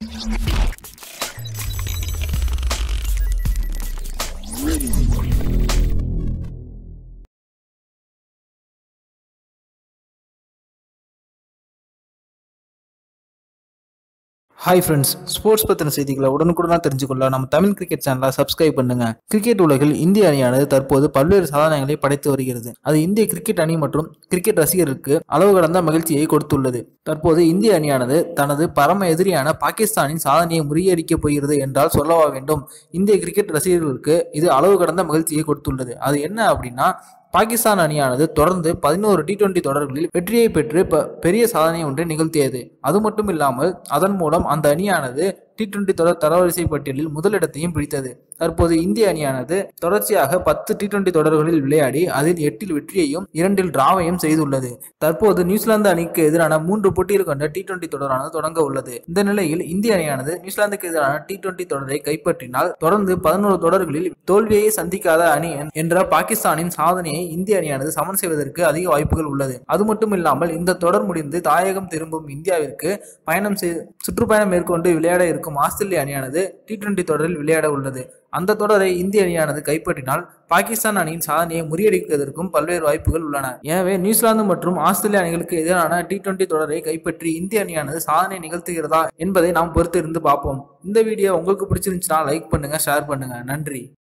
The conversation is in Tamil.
ஹாய் ஃப்ரெண்ட்ஸ் ஸ்போர்ட்ஸ் பற்றின செய்திகளை உடனுக்குடனாக தெரிஞ்சுக்கொள்ள நம்ம தமிழ் கிரிக்கெட் சேனலை சப்ஸ்கிரைப் பண்ணுங்க கிரிக்கெட் உலகில் இந்திய அணியானது தற்போது பல்வேறு சாதனைகளை படைத்து வருகிறது அது இந்திய கிரிக்கெட் அணி மற்றும் கிரிக்கெட் ரசிகர்களுக்கு அளவு கடந்த மகிழ்ச்சியை கொடுத்துள்ளது தற்போது இந்திய அணியானது தனது பரம எதிரியான பாகிஸ்தானின் சாதனையை முறியடிக்கப் போகிறது என்றால் சொல்லவா வேண்டும் இந்திய கிரிக்கெட் ரசிகர்களுக்கு இது அளவு கடந்த மகிழ்ச்சியை கொடுத்துள்ளது அது என்ன அப்படின்னா பாகிஸ்தான் அணியானது தொடர்ந்து பதினோரு டி டுவெண்டி தொடர்களில் வெற்றியை பெற்று ப- பெரிய சாதனை ஒன்றை நிகழ்த்தியது அது மட்டும் இல்லாமல் அதன் மூலம் அந்த அணியானது டி டுவெண்டி தொடர் தரவரிசை பட்டியலில் முதலிடத்தையும் பிடித்தது தற்போது இந்திய அணியானது தொடர்ச்சியாக பத்து டி டுவெண்டி தொடர்களில் விளையாடி அதில் எட்டில் வெற்றியையும் இரண்டில் டிராவையும் செய்துள்ளது தற்போது நியூசிலாந்து அணிக்கு எதிரான மூன்று போட்டிகள் கொண்ட டி டுவெண்டி தொடரானது தொடங்க உள்ளது இந்த நிலையில் இந்திய அணியானது நியூசிலாந்துக்கு எதிரான டி டுவெண்டி தொடரை கைப்பற்றினால் தொடர்ந்து பதினோரு தொடர்களில் தோல்வியை சந்திக்காத அணி என்- என்ற பாகிஸ்தானின் சாதனையை இந்திய அணியானது சமன் செய்வதற்கு அதிக வாய்ப்புகள் உள்ளது அது மட்டும் இல்லாமல் இந்த தொடர் முடிந்து தாயகம் திரும்பும் இந்தியாவிற்கு பயணம் செய் சுற்றுப்பயணம் மேற்கொண்டு விளையாட இருக்கும் ஆஸ்திரேலிய அணியானது டி டுவெண்டி தொடரில் விளையாட உள்ளது அந்த தொடரை இந்திய அணியானது கைப்பற்றினால் பாகிஸ்தான் அணியின் சாதனையை முறியடிப்பதற்கும் பல்வேறு வாய்ப்புகள் உள்ளன எனவே நியூசிலாந்து மற்றும் ஆஸ்திரேலிய அணிகளுக்கு எதிரான டி டுவெண்டி தொடரை கைப்பற்றி இந்திய அணியானது சாதனை நிகழ்த்துகிறதா என்பதை நாம் பொறுத்திருந்து பார்ப்போம் இந்த வீடியோ உங்களுக்கு பிடிச்சிருந்துச்சுன்னா லைக் பண்ணுங்க ஷேர் பண்ணுங்க நன்றி